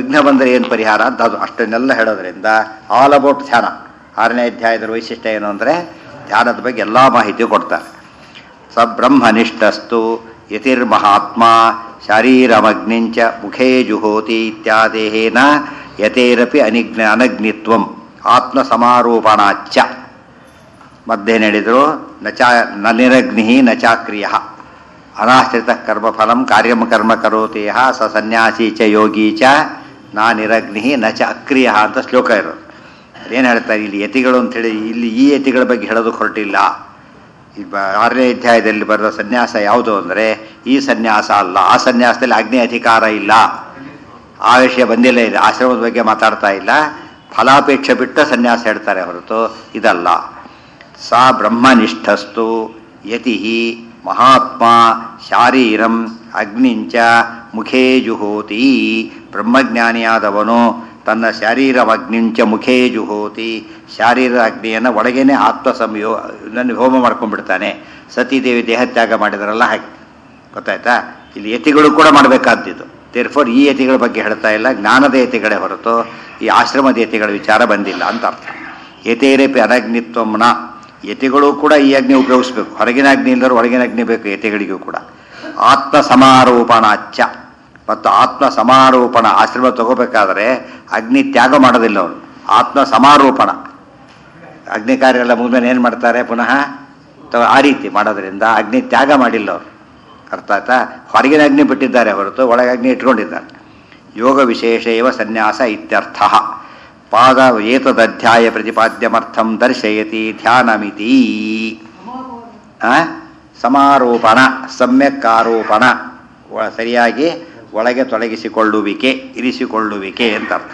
ವಿಘ್ನ ಬಂದರೆ ಏನು ಪರಿಹಾರ ಅಂತ ಅದು ಅಷ್ಟನ್ನೆಲ್ಲ ಹೇಳೋದ್ರಿಂದ ಆಲ್ ಅಬೌಟ್ ಧ್ಯಾನ ಆರನೇ ಅಧ್ಯಾಯದ ವೈಶಿಷ್ಟ್ಯ ಏನು ಅಂದರೆ ಧ್ಯಾನದ ಬಗ್ಗೆ ಎಲ್ಲ ಮಾಹಿತಿ ಕೊಡ್ತಾರೆ ಸ ಬ್ರಹ್ಮನಿಷ್ಠಸ್ತು ಯತಿರ್ಮಹಾತ್ಮ ಶಾರೀರಮಗ್ನಿಂಚ ಮುಖೇ ಜುಹೋತಿ ಇತ್ಯಾದೇನ ಯತೇರಪಿ ಅನಿಗ್ನ ಅನಗ್ನಿತ್ವಂ ಆತ್ಮ ಸಮಾರೋಪಣಾಚ್ಚ ಮದ್ದೇನು ಹೇಳಿದರು ನಚ ನ ನಿರಗ್ನಿ ನ ಚಾಕ್ರಿಯ ಅನಾಶ್ರಿತ ಕರ್ಮಫಲಂ ಕಾರ್ಯಂ ಕರ್ಮ ಕರೋತಿ ಯಃ ಸ ಸನ್ಯಾಸಿ ಚ ಯೋಗಿ ಚ ನಾ ನಿರಗ್ನಿ ನ ಚ ಅಕ್ರಿಯ ಅಂತ ಶ್ಲೋಕ ಇರೋದು ಏನು ಹೇಳ್ತಾರೆ ಇಲ್ಲಿ ಯತಿಗಳು ಅಂಥೇಳಿ ಇಲ್ಲಿ ಈ ಯತಿಗಳ ಬಗ್ಗೆ ಹೇಳೋದಕ್ಕೆ ಹೊರಟಿಲ್ಲ ಈ ಬ- ಆರನೇ ಅಧ್ಯಾಯದಲ್ಲಿ ಬರೆದ ಸನ್ಯಾಸ ಯಾವುದು ಅಂದರೆ ಈ ಸನ್ಯಾಸ ಅಲ್ಲ ಆ ಸನ್ಯಾಸದಲ್ಲಿ ಅಗ್ನಿ ಅಧಿಕಾರ ಇಲ್ಲ ಆ ವಿಷಯ ಬಂದಿಲ್ಲ ಇದೆ ಆಶ್ರಮದ ಬಗ್ಗೆ ಮಾತಾಡ್ತಾ ಇಲ್ಲ ಫಲಾಪೇಕ್ಷೆ ಬಿಟ್ಟು ಸನ್ಯಾಸ ಹೇಳ್ತಾರೆ ಹೊರತು ಇದಲ್ಲ ಸಾ ಬ್ರಹ್ಮನಿಷ್ಠಸ್ತು ಯತಿ ಮಹಾತ್ಮ ಶಾರೀರಂ ಅಗ್ನಿಂಚ ಮುಖೇ ಜುಹೋತಿ ಬ್ರಹ್ಮಜ್ಞಾನಿಯಾದವನು ತನ್ನ ಶಾರೀರ ಅಗ್ನಿಂಚ ಮುಖೇ ಜುಹೋತಿ ಶಾರೀರ ಅಗ್ನಿಯನ್ನು ಒಳಗೇನೆ ಆತ್ಮ ಸಂಯೋ ನನ್ನ ಹೋಮ ಮಾಡ್ಕೊಂಡ್ಬಿಡ್ತಾನೆ ಸತೀದೇವಿ ದೇಹತ್ಯಾಗ ಮಾಡಿದಾರಲ್ಲ ಹಾಗೆ ಗೊತ್ತಾಯ್ತಾ ಇಲ್ಲಿ ಯತಿಗಳು ಕೂಡ ಮಾಡಬೇಕಾದ್ದು ದೇರ್ಫೋರ್ ಈ ಯತಿಗಳ ಬಗ್ಗೆ ಹೇಳ್ತಾ ಇಲ್ಲ ಜ್ಞಾನದ ಯತಿಗಳೇ ಹೊರತು ಈ ಆಶ್ರಮದ ಯತಿಗಳ ವಿಚಾರ ಬಂದಿಲ್ಲ ಅಂತ ಅರ್ಥ ಯತೇರೇಪಿ ಅನಗ್ನಿತ್ವಮ್ನ ಯತಿಗಳು ಕೂಡ ಈ ಅಗ್ನಿ ಉಪಯೋಗಿಸ್ಬೇಕು ಹೊರಗಿನ ಅಗ್ನಿ ಇಲ್ಲರೂ ಒಳಗಿನ ಅಗ್ನಿ ಬೇಕು ಯತಿಗಳಿಗೂ ಕೂಡ ಆತ್ಮ ಸಮಾರೋಪಣಾಚ್ಚ ಮತ್ತು ಆತ್ಮ ಸಮಾರೋಪಣ ಆಶ್ರಮ ತಗೋಬೇಕಾದ್ರೆ ಅಗ್ನಿ ತ್ಯಾಗ ಮಾಡೋದಿಲ್ಲ ಅವರು ಆತ್ಮ ಸಮಾರೋಪಣ ಅಗ್ನಿ ಕಾರ್ಯ ಎಲ್ಲ ಮುಗಿದ್ಮೇಲೆ ಏನು ಮಾಡ್ತಾರೆ ಪುನಃ ತ- ಆ ರೀತಿ ಮಾಡೋದ್ರಿಂದ ಅಗ್ನಿ ತ್ಯಾಗ ಮಾಡಿಲ್ಲ ಅವರು ಅರ್ಥ ಆಯ್ತಾ ಹೊರಗಿನ ಅಗ್ನಿ ಬಿಟ್ಟಿದ್ದಾರೆ ಹೊರತು ಒಳಗೆ ಅಗ್ನಿ ಇಟ್ಕೊಂಡಿದ್ದಾರೆ ಯೋಗ ವಿಶೇಷ ಇವ ಸನ್ಯಾಸ ಇತ್ಯರ್ಥ ಪಾದ ಏತದಧ್ಯಾಯ ಪ್ರತಿಪಾದ್ಯಮರ್ಥಂ ದರ್ಶಯತಿ ಧ್ಯಾನಮಿತಿ ಆ? ಸಮಾರೋಪಣ ಸಮ್ಯಕ್ ಆರೋಪಣ ಒ- ಸರಿಯಾಗಿ ಒಳಗೆ ತೊಡಗಿಸಿಕೊಳ್ಳುವಿಕೆ ಇರಿಸಿಕೊಳ್ಳುವಿಕೆ ಅಂತ ಅರ್ಥ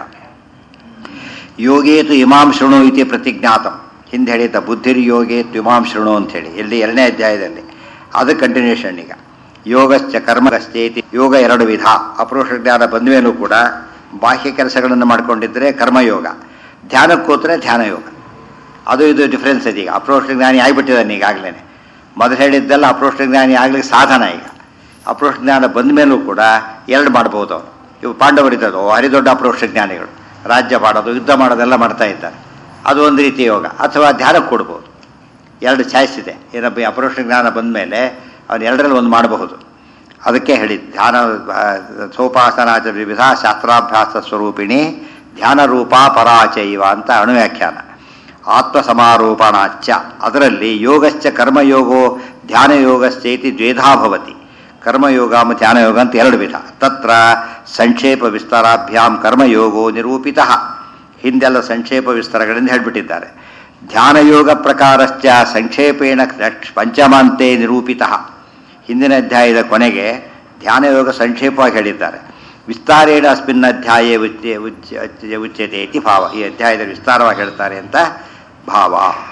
ಯೋಗೇತು ಇಮಾಂ ಶೃಣು ಇತಿ ಪ್ರತಿಜ್ಞಾತಂ ಹಿಂದೆ ಹೇಳಿದ್ದ ಬುದ್ಧಿರ್ಯೋಗೇತು ಇಮಾಂ ಶೃಣು ಅಂಥೇಳಿ ಇಲ್ಲಿ ಎರಡನೇ ಅಧ್ಯಾಯದಲ್ಲಿ ಅದು ಕಂಟಿನ್ಯೂಷನ್ ಈಗ ಯೋಗಶ್ಚ ಕರ್ಮಗಶ್ಚೇತಿ ಯೋಗ ಎರಡು ವಿಧ ಅಪರೋಷ ಜ್ಞಾನ ಬಂದ ಮೇಲೂ ಕೂಡ ಬಾಹ್ಯ ಕೆಲಸಗಳನ್ನು ಮಾಡ್ಕೊಂಡಿದ್ರೆ ಕರ್ಮಯೋಗ ಧ್ಯಾನಕ್ಕೆ ಕೂತ್ರೆ ಧ್ಯಾನ ಯೋಗ ಅದು ಇದು ಡಿಫ್ರೆನ್ಸ್ ಇದೆ ಈಗ ಅಪ್ರೋಷ ಜ್ಞಾನಿ ಆಗಿಬಿಟ್ಟಿದ್ದಾನೆ ಈಗಾಗಲೇ ಮೊದಲು ಹೇಳಿದ್ದೆಲ್ಲ ಅಪ್ರೋಷ ಜ್ಞಾನಿ ಆಗ್ಲಿಕ್ಕೆ ಸಾಧನ ಈಗ ಅಪ್ರೋಷ ಜ್ಞಾನ ಬಂದ ಮೇಲೂ ಕೂಡ ಎರಡು ಮಾಡ್ಬೋದು ಅವನು ಇವು ಪಾಂಡವರಿದ್ದದು ಹರಿದೊಡ್ಡ ಅಪ್ರೋಷ ಜ್ಞಾನಿಗಳು ರಾಜ್ಯ ಮಾಡೋದು ಯುದ್ಧ ಮಾಡೋದೆಲ್ಲ ಮಾಡ್ತಾ ಇದ್ದಾರೆ ಅದು ಒಂದು ರೀತಿ ಯೋಗ ಅಥವಾ ಧ್ಯಾನಕ್ಕೆ ಕೊಡ್ಬೋದು ಎರಡು ಚಾಯ್ಸ್ ಇದೆ ಏನಪ್ಪ ಈ ಅಪರೋಕ್ಷ ಜ್ಞಾನ ಬಂದ ಮೇಲೆ ಅವನು ಎರಡರಲ್ಲಿ ಒಂದು ಮಾಡಬಹುದು ಅದಕ್ಕೆ ಹೇಳಿ ಧ್ಯಾನ ಆ, ಸೋಪಾಸನಾಚ ವಿವಿಧ ಶಾಸ್ತ್ರಾಭ್ಯಾಸ ಸ್ವರೂಪಿಣಿ ಧ್ಯಾನ ರೂಪ ಪರಾಚೈವ ಅಂತ ಅಣುವ್ಯಾಖ್ಯಾನ ಆತ್ಮ ಸಮಾರೋಪಣಾಚ್ಚ ಅದರಲ್ಲಿ ಯೋಗಶ್ಚ ಕರ್ಮಯೋಗೋ ಧ್ಯಾನ ಯೋಗಶ್ಚೇತಿ ದ್ವೇಧಾ ಭವತಿ ಕರ್ಮಯೋಗ ಮತ್ತು ಧ್ಯಾನಯೋಗ ಅಂತ ಎರಡು ವಿಧ ತತ್ರ ಸಂಕ್ಷೇಪ ವಿಸ್ತಾರಾಭ್ಯಾಂ ಕರ್ಮಯೋಗೋ ನಿರೂಪಿತ ಹಿಂದೆಲ್ಲ ಸಂಕ್ಷೇಪ ವಿಸ್ತಾರಗಳಿಂದ ಹೇಳಿಬಿಟ್ಟಿದ್ದಾರೆ ಧ್ಯಾನಯೋಗ ಪ್ರಕಾರಶ್ಚ ಸಂಕ್ಷೇಪೇಣ ಲಕ್ಷ- ಪಂಚಮಾಂತೆ ನಿರೂಪಿತ ಹಿಂದಿನ ಅಧ್ಯಾಯದ ಕೊನೆಗೆ ಧ್ಯಾನಯೋಗ ಸಂಕ್ಷೇಪವಾಗಿ ಹೇಳಿದ್ದಾರೆ ವಿಸ್ತಾರೇಣ ಅಸ್ಮಿನ್ ಅಧ್ಯಾಯ ಉಚ್ಯ ಉಚ್ಯ ಉಚ್ಯತೆ ಇತಿ ಭಾವ ಈ ಅಧ್ಯಾಯದಲ್ಲಿ ವಿಸ್ತಾರವಾಗಿ ಹೇಳ್ತಾರೆ ಅಂತ ಭಾವ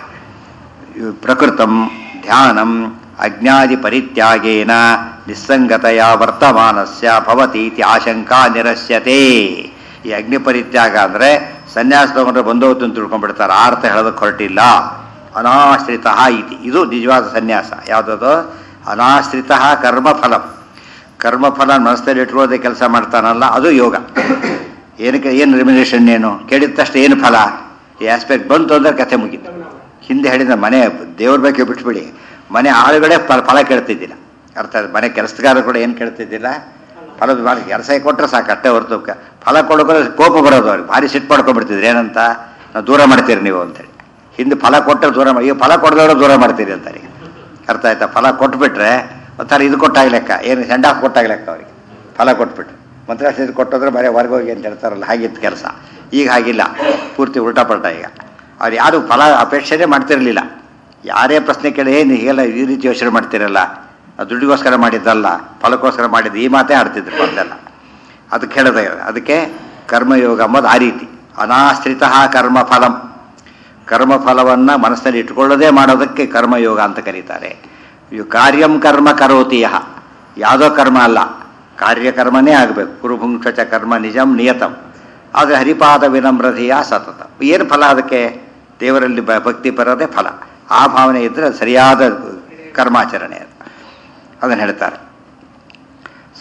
ಪ್ರಕೃತಂ ಧ್ಯಾನಂ ಅಜ್ಞಾದಿ ಪರಿತ್ಯಾಗೇನ ನಿಸ್ಸಂಗತೆಯ ವರ್ತಮಾನಸ್ಯ ಭವತಿ ಇತಿ ಆಶಂಕಾ ನಿರಸ್ಯತೆ ಈ ಅಗ್ನಿ ಪರಿತ್ಯಾಗ ಅಂದರೆ ಸನ್ಯಾಸ ತಗೊಂಡ್ರೆ ಬಂದೋತು ಅಂತ ತಿಳ್ಕೊಂಡ್ಬಿಡ್ತಾರೆ ಆ ಅರ್ಥ ಹೇಳೋದಕ್ಕೆ ಹೊರಟಿಲ್ಲ ಅನಾಶ್ರಿತ ಇತಿ ಇದು ನಿಜವಾದ ಸನ್ಯಾಸ ಯಾವುದದು ಅನಾಶ್ರಿತ ಕರ್ಮಫಲ ಕರ್ಮಫಲ ಮನಸ್ಸಲ್ಲಿ ಇಟ್ಕೊಳ್ಳೋದೇ ಕೆಲಸ ಮಾಡ್ತಾನಲ್ಲ ಅದು ಯೋಗ ಏನಕ್ಕೆ ಏನು ರಿಮಿನೇಷನ್ ಏನು ಕೇಳಿದ ತಕ್ಷಣ ಏನು ಫಲ ಈ ಆಸ್ಪೆಕ್ಟ್ ಬಂತು ಅಂದ್ರೆ ಕಥೆ ಮುಗೀತು ಹಿಂದೆ ಹೇಳಿದ ಮನೆ ದೇವ್ರ ಬಗ್ಗೆ ಬಿಟ್ಬಿಡಿ ಮನೆ ಆಳುಗಳೇ ಫಲ ಫಲ ಕೇಳ್ತಿದ್ದಿಲ್ಲ ಅರ್ಥ ಆಯ್ತು? ಮನೆ ಕೆಲಸಗಾರರು ಕೂಡ ಏನು ಕೇಳ್ತಿದ್ದಿಲ್ಲ ಫಲದ ಮಾಡಿ ಕೆಲಸ ಕೊಟ್ಟರೆ ಸಾಕು ಅಷ್ಟೇ ಹೊರತು ಕ- ಫಲ ಕೊಡೋಕೆ ಕೋಪ ಬರೋದು ಅವ್ರಿಗೆ ಭಾರಿ ಸಿಟ್ಟು ಮಾಡ್ಕೊಂಡ್ಬಿಡ್ತಿದ್ರು ಏನಂತ ನಾವು ದೂರ ಮಾಡ್ತೀರಿ ನೀವು ಅಂತೇಳಿ ಹಿಂದೆ ಫಲ ಕೊಟ್ಟರೆ ದೂರ ಮಾಡಿ ಈಗ ಫಲ ಕೊಡದವರು ದೂರ ಮಾಡ್ತೀರಿ ಅಂತಾರೆ ಈಗ. ಅರ್ಥ ಆಯ್ತಾ ಫಲ ಕೊಟ್ಬಿಟ್ರೆ ಒಂಥರ ಇದು ಕೊಟ್ಟಾಗ ಲೆಕ್ಕ ಏನು ಸೆಂಡ್ ಆಫ್ ಕೊಟ್ಟಾಗ ಲೆಕ್ಕ ಅವ್ರಿಗೆ ಫಲ ಕೊಟ್ಬಿಟ್ರೆ ಮಂತ್ರಾಕ್ಷ ಕೊಟ್ಟೋದ್ರೆ ಬರೀ ಹೊರಗೆ ಹೋಗಿ ಅಂತ ಹೇಳ್ತಾರಲ್ಲ ಹಾಗಿತ್ತು ಕೆಲಸ ಈಗ ಹಾಗಿಲ್ಲ ಪೂರ್ತಿ ಉಲ್ಟಾ ಪಲ್ಟಾ ಈಗ ಅವ್ರು ಯಾರು ಫಲ ಅಪೇಕ್ಷೆನೇ ಮಾಡ್ತಿರಲಿಲ್ಲ ಯಾರೇ ಪ್ರಶ್ನೆ ಕೇಳಿ ಏನು ಹೀಗೆಲ್ಲ ಈ ರೀತಿ ಯೋಚನೆ ಮಾಡ್ತಿರಲ್ಲ ಅದು ದುಡ್ಡಿಗೋಸ್ಕರ ಮಾಡಿದ್ದಲ್ಲ ಫಲಕ್ಕೋಸ್ಕರ ಮಾಡಿದ್ದು ಈ ಮಾತೇ ಆಡ್ತಿದ್ರು ಮೊದಲೆಲ್ಲ ಅದಕ್ಕೆ ಹೇಳಿದೆ ಅದಕ್ಕೆ ಕರ್ಮಯೋಗ ಅಂಬೋದು ಆ ರೀತಿ ಅನಾಶ್ರಿತ ಕರ್ಮಫಲಂ ಕರ್ಮಫಲವನ್ನು ಮನಸ್ಸಲ್ಲಿ ಇಟ್ಕೊಳ್ಳದೆ ಮಾಡೋದಕ್ಕೆ ಕರ್ಮಯೋಗ ಅಂತ ಕರೀತಾರೆ ಇವು ಕಾರ್ಯಂ ಕರ್ಮ ಕರೋತಿಯ ಯಾವುದೋ ಕರ್ಮ ಅಲ್ಲ ಕಾರ್ಯಕರ್ಮನೇ ಆಗಬೇಕು ಕುರುಭುಂಕ್ಷ ಚ ಕರ್ಮ ನಿಜಂ ನಿಯತಂ ಆದರೆ ಹರಿಪಾದ ವಿನಮ್ರತೆಯ ಸತತ ಏನು ಫಲ ಅದಕ್ಕೆ ದೇವರಲ್ಲಿ ಬ- ಭಕ್ತಿ ಬರೋದೇ ಫಲ ಆ ಭಾವನೆ ಇದ್ದರೆ ಅದು ಸರಿಯಾದ ಕರ್ಮಾಚರಣೆ ಅದು ಅದನ್ನು ಹೇಳ್ತಾರೆ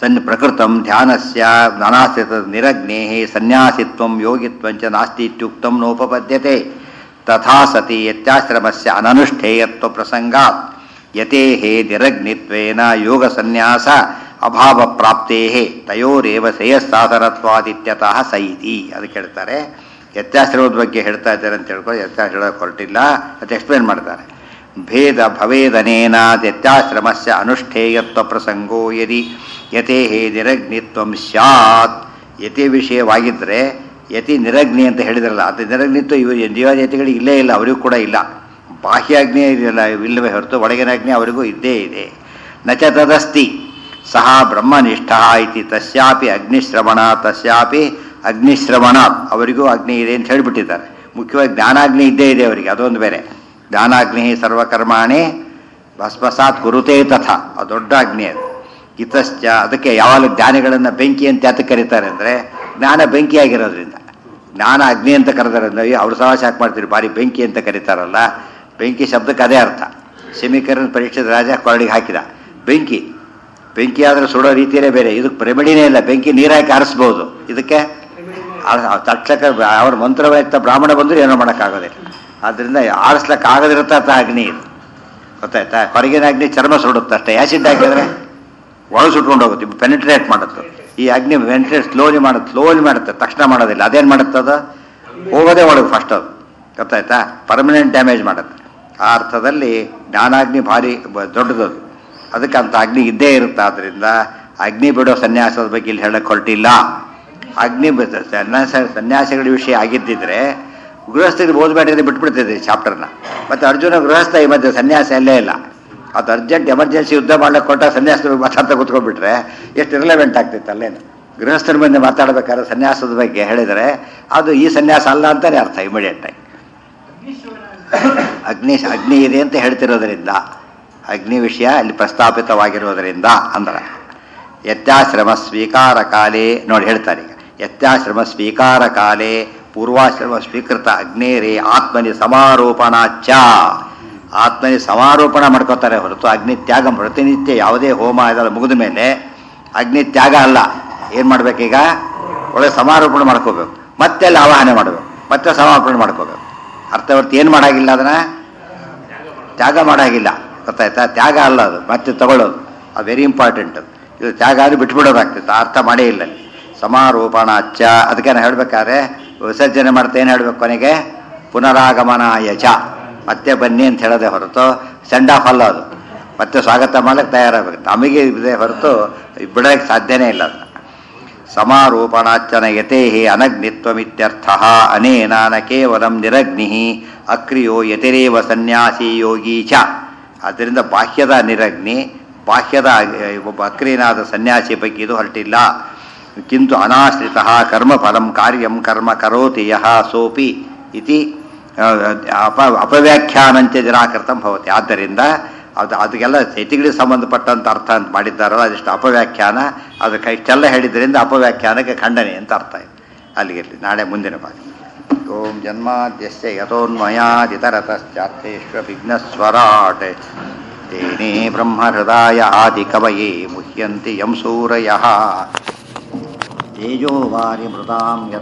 ಸನ್ ಪ್ರಕೃತಂ ಧ್ಯಾನಸ್ಯ ನಾನಾಶ್ರಿತ ನಿರಗ್ನೇ ಸನ್ಯಾಸಿತ್ವಂ ಯೋಗಿತ್ವಂಚ ನಾಸ್ತಿ ಇತ್ಯುಕ್ತಂ ನೋಪಪದ್ಯತೆ ತಥಾ ಸತಿ ಯತ್ಯಾಶ್ರಮಸ್ಯ ಅನನುಷ್ಠೇಯತ್ವ ಪ್ರಸಂಗಾತ್ ಯತೇಃ ನಿರಗ್ನಿತ್ವೇನ ಯೋಗ ಸನ್ಯಾಸ ಅಭಾವ ಪ್ರಾಪ್ತೇ ತಯೋರೇವ ಶ್ರೇಯಸ್ಸಾಧನತ್ವಾದಿತ್ಯತಃ ಸೈತಿ ಅದಕ್ಕೆ ಹೇಳ್ತಾರೆ ವ್ಯತ್ಯಾಶ್ರಮದ ಬಗ್ಗೆ ಹೇಳ್ತಾ ಇದ್ದಾರೆ ಅಂತ ಹೇಳ್ಕೊಂಡು ವ್ಯತ್ಯಾಸ ಹೇಳೋಕೆ ಹೊರಟಿಲ್ಲ ಅದು ಎಕ್ಸ್ಪ್ಲೇನ್ ಮಾಡ್ತಾರೆ ಭೇದ ಭವೇದನೇನ ವ್ಯತ್ಯಾಶ್ರಮಸ್ಯ ಅನುಷ್ಠೇಯತ್ವ ಪ್ರಸಂಗೋ ಯದಿ ಯತೆ ನಿರಗ್ನಿತ್ವಂ ಸ್ಯಾತ್ ಯತಿ ವಿಷಯವಾಗಿದ್ದರೆ ಯತಿ ನಿರಗ್ನಿ ಅಂತ ಹೇಳಿದ್ರಲ್ಲ ಅದು ನಿರಗ್ನಿತ್ವ ಇವು ಜೀವಜಾತಿಗಳಿಗೆ ಇಲ್ಲೇ ಇಲ್ಲ ಅವರಿಗೂ ಕೂಡ ಇಲ್ಲ ಬಾಹ್ಯಾಗ್ನಿ ಇಲ್ಲ ಇಲ್ಲವೇ ಹೊರತು ಒಳಗಿನ ಅಗ್ನಿ ಅವರಿಗೂ ಇದ್ದೇ ಇದೆ ನಚ ತದಸ್ತಿ ಸಹ ಬ್ರಹ್ಮನಿಷ್ಠ ಇತಿ ತಸ್ಯಾಪಿ ಅಗ್ನಿಶ್ರವಣ ತಸ್ಯಾಪಿ ಅಗ್ನಿಶ್ರವಣ ಅವರಿಗೂ ಅಗ್ನಿ ಇದೆ ಅಂತ ಹೇಳಿಬಿಟ್ಟಿದ್ದಾರೆ ಮುಖ್ಯವಾಗಿ ಜ್ಞಾನಾಗ್ನಿ ಇದ್ದೇ ಇದೆ ಅವರಿಗೆ ಅದೊಂದು ಬೇರೆ ಜ್ಞಾನಾಗ್ನಿ ಸರ್ವಕರ್ಮಾಣಿ ಭಸ್ಮಸಾತ್ ಕುರುತೇ ತಥಾ ಅದು ದೊಡ್ಡ ಅಗ್ನಿ ಅದು ಇತಶ್ಚ ಅದಕ್ಕೆ ಯಾವಾಗ ಜ್ಞಾನಿಗಳನ್ನು ಬೆಂಕಿ ಅಂತ ಯಾತಕ್ಕೆ ಕರೀತಾರೆ ಅಂದರೆ ಜ್ಞಾನ ಬೆಂಕಿಯಾಗಿರೋದ್ರಿಂದ ಜ್ಞಾನ ಅಗ್ನಿ ಅಂತ ಕರೆದಾರೆ ಅವ್ರು ಸಹ ಯಾಕೆ ಮಾಡ್ತೀರಿ ಭಾರಿ ಬೆಂಕಿ ಅಂತ ಕರೀತಾರಲ್ಲ ಬೆಂಕಿ ಶಬ್ದಕ್ಕೆ ಅದೇ ಅರ್ಥ ಶಮಿಕರನ್ ಪರೀಕ್ಷಿತ ರಾಜ ಕೊರಡಿಗೆ ಹಾಕಿದ ಬೆಂಕಿ ಬೆಂಕಿ ಆದರೆ ಸುಡೋ ರೀತಿಯೇ ಬೇರೆ ಇದಕ್ಕೆ ರೆಮಿಡಿನೇ ಇಲ್ಲ ಬೆಂಕಿ ನೀರಾಕಿ ಆರಿಸ್ಬೋದು ಇದಕ್ಕೆ ತಕ್ಷಕ ಅವ್ರ ಮಂತ್ರವ್ಯಕ್ತ ಬ್ರಾಹ್ಮಣ ಬಂದರೂ ಏನೋ ಮಾಡೋಕ್ಕಾಗೋದಿಲ್ಲ ಆದ್ದರಿಂದ ಆರಿಸ್ಲಕ್ಕೆ ಆಗದಿರತ್ತ ಅಗ್ನಿ ಇದು ಗೊತ್ತಾಯ್ತಾ ಹೊರಗಿನ ಅಗ್ನಿ ಚರ್ಮ ಸುಡುತ್ತೆ ಅಷ್ಟೇ ಆ್ಯಸಿಡ್ ಹಾಕಿದ್ರೆ ಒಳ ಸುಟ್ಕೊಂಡು ಹೋಗುತ್ತೆ ಪೆನಿಟ್ರೇಟ್ ಮಾಡುತ್ತೆ ಈ ಅಗ್ನಿ ಪೆನಿಟ್ರೇಟ್ ಸ್ಲೋಲಿ ಮಾಡುತ್ತೆ ಸ್ಲೋಲಿ ಮಾಡುತ್ತೆ ತಕ್ಷಣ ಮಾಡೋದಿಲ್ಲ ಅದೇನು ಮಾಡುತ್ತೆ ಅದು ಹೋಗೋದೇ ಒಳಗೆ ಫಸ್ಟ್ ಅದು ಗೊತ್ತಾಯ್ತಾ ಪರ್ಮನೆಂಟ್ ಡ್ಯಾಮೇಜ್ ಮಾಡುತ್ತೆ ಆ ಅರ್ಥದಲ್ಲಿ ಜ್ಞಾನಾಗ್ನಿ ಭಾರಿ ಬ- ದೊಡ್ಡದದು ಅದಕ್ಕೆ ಅಂತ ಅಗ್ನಿ ಇದ್ದೇ ಇರುತ್ತೆ ಆದ್ದರಿಂದ ಅಗ್ನಿ ಬಿಡೋ ಸನ್ಯಾಸದ ಬಗ್ಗೆ ಇಲ್ಲಿ ಹೇಳಕ್ಕೆ ಹೊರಟಿಲ್ಲ ಅಗ್ನಿ ಬ- ಸನ್ಯಾಸ ಸನ್ಯಾಸಿಗಳ ವಿಷಯ ಆಗಿದ್ದಿದ್ರೆ ಗೃಹಸ್ಥರಿಗೆ ಓದ್ಬೇಡಿದ್ರೆ ಬಿಟ್ಬಿಡ್ತಿದ್ದೆ ಚಾಪ್ಟರ್ನ ಮತ್ತು ಅರ್ಜುನ ಗೃಹಸ್ಥ ಈ ಮಧ್ಯೆ ಸನ್ಯಾಸ ಎಲ್ಲೇ ಇಲ್ಲ ಅದು ಅರ್ಜೆಂಟ್ ಎಮರ್ಜೆನ್ಸಿ ಯುದ್ಧ ಮಾಡ್ಲಿಕ್ಕೆ ಕೊಟ್ಟ ಸನ್ಯಾಸದ ಬಗ್ಗೆ ಮಾತಾಡ್ತಾ ಕೂತ್ಕೊಂಡ್ಬಿಟ್ರೆ ಎಷ್ಟು ರಿಲೆವೆಂಟ್ ಆಗ್ತಿತ್ತು ಅಲ್ಲೇನು ಗೃಹಸ್ಥರ ಮುಂದೆ ಮಾತಾಡಬೇಕಾದ್ರೆ ಸನ್ಯಾಸದ ಬಗ್ಗೆ ಹೇಳಿದರೆ ಅದು ಈ ಸನ್ಯಾಸ ಅಲ್ಲ ಅಂತಾನೆ ಅರ್ಥ ಇಮಿಡಿಯೇಟ್ ಆಗಿ ಅಗ್ನಿ ಅಗ್ನಿ ಇದೆ ಅಂತ ಹೇಳ್ತಿರೋದರಿಂದ ಅಗ್ನಿ ವಿಷಯ ಅಲ್ಲಿ ಪ್ರಸ್ತಾಪಿತವಾಗಿರೋದರಿಂದ ಅಂದ್ರೆ ಯತ್ಯಾಶ್ರಮ ಸ್ವೀಕಾರ ಕಾಲೇ ನೋಡಿ ಹೇಳ್ತಾರೆ ಈಗ ಯತ್ಯಾಶ್ರಮ ಸ್ವೀಕಾರ ಕಾಲೇ ಪೂರ್ವಾಶ್ರಮ ಸ್ವೀಕೃತ ಅಗ್ನೇರೇ ಆತ್ಮನಿ ಸಮಾರೋಪಣಾಚ ಆತ್ಮನಿ ಸಮಾರೋಪಣ ಮಾಡ್ಕೋತಾರೆ ಹೊರತು ಅಗ್ನಿ ತ್ಯಾಗ ಪ್ರತಿನಿತ್ಯ ಯಾವುದೇ ಹೋಮ ಇದೆಲ್ಲ ಮುಗಿದ ಮೇಲೆ ಅಗ್ನಿ ತ್ಯಾಗ ಅಲ್ಲ ಏನು ಮಾಡ್ಬೇಕೀಗ ಒಳ್ಳೆ ಸಮಾರೋಪಣೆ ಮಾಡ್ಕೋಬೇಕು ಮತ್ತೆ ಅಲ್ಲಿ ಆವಾಹನೆ ಮಾಡಬೇಕು ಮತ್ತೆ ಸಮಾರೋಪಣೆ ಮಾಡ್ಕೋಬೇಕು ಅರ್ಥವರ್ತಿ ಏನು ಮಾಡಾಗಿಲ್ಲ ಅದನ್ನ ತ್ಯಾಗ ಮಾಡಾಗಿಲ್ಲ ಗೊತ್ತಾಯ್ತಾ ತ್ಯಾಗ ಅಲ್ಲ ಅದು ಮತ್ತೆ ತಗೊಳ್ಳೋದು ಅದು ವೆರಿ ಇಂಪಾರ್ಟೆಂಟ್ ಇದು ತ್ಯಾಗ ಅದು ಬಿಟ್ಬಿಡೋದಾಗ್ತಿತ್ತು ಆ ಅರ್ಥ ಮಾಡೇ ಇಲ್ಲ ಅಲ್ಲಿ ಸಮಾರೋಪಣ ಅಚ್ಚ ಅದಕ್ಕೆ ನಾನು ಹೇಳ್ಬೇಕಾದ್ರೆ ವಿಸರ್ಜನೆ ಮಾಡ್ತಾ ಏನು ಹೇಳ್ಬೇಕು ಕೊನೆಗೆ ಪುನರಾಗಮನ ಯಚ ಮತ್ತೆ ಬನ್ನಿ ಅಂತ ಹೇಳೋದೇ ಹೊರತು ಸೆಂಡ್ ಆಫ್ ಅಲ್ಲ ಅದು ಮತ್ತೆ ಸ್ವಾಗತ ಮಾಡಕ್ಕೆ ತಯಾರಾಗಬೇಕು ನಮಗೆ ಇದೆ ಹೊರತು ಬಿಡೋಕ್ಕೆ ಸಾಧ್ಯನೇ ಇಲ್ಲ ಅದನ್ನ ಸಮಾರೋಪಣಾಚ್ಚನ ಯತೆ ಅನಗ್ನಿತ್ವಮಿತ್ಯರ್ಥ ಅನೇನ ನ ಕೇವಲಂ ನಿರಗ್ನಿ ಅಕ್ರಿಯೋ ಯತಿರೇವ ಸನ್ಯಾಸಿ ಯೋಗಿ ಚ ಆದ್ದರಿಂದ ಬಾಹ್ಯದ ನಿರಗ್ನಿ ಬಾಹ್ಯದ ಅಹ್, ಒಬ್ಬ ಅಕ್ರಿಯನಾದ ಸನ್ಯಾಸಿ ಬಗ್ಗೆ ಇದು ಹೊರಟಿಲ್ಲ ಕಿಂತು ಅನಾಶ್ರಿತ ಕರ್ಮಫಲಂ ಕಾರ್ಯಂ ಕರ್ಮ ಕರೋತಿ ಯಹ ಸೋಪಿ ಇತಿ ಅಹ್, ಅಪ ಅಪವ್ಯಾಖ್ಯಾನಂಚ ನಿರಾಕೃತಂ ಭವತಿ ಆದ್ದರಿಂದ ಅದು ಅದಕ್ಕೆಲ್ಲ ಯತಿಗಳಿಗೆ ಸಂಬಂಧಪಟ್ಟಂತ ಅರ್ಥ ಅಂತ ಮಾಡಿದ್ದಾರಲ್ಲ ಅದಿಷ್ಟು ಅಪವ್ಯಾಖ್ಯಾನ ಅದಕ್ಕೆ ಇಷ್ಟೆಲ್ಲ ಹೇಳಿದ್ರಿಂದ ಅಪವ್ಯಾಖ್ಯಾನಕ್ಕೆ ಖಂಡನೆ ಅಂತ ಅರ್ಥ ಇದೆ ಅಲ್ಲಿಗೆ ನಾಳೆ ಮುಂದಿನ ಭಾಗ ಓಂ ಜನ್ಮಾದ್ಯಸ್ಯ ಯಥೋನ್ಮಯಾದಿತರತಶ್ಚಾರ್ಥೇಶ್ವ ವಿಘ್ನಸ್ವರಾಟ್ ತೇನೇ ಬ್ರಹ್ಮಹೃದಾಯ ಆದಿಕವಯೇ ಮುಹ್ಯಂತಿ ಯಂ ಸೂರಯಃ ತೇಜೋವಾರಿ ಮೃದಾಂ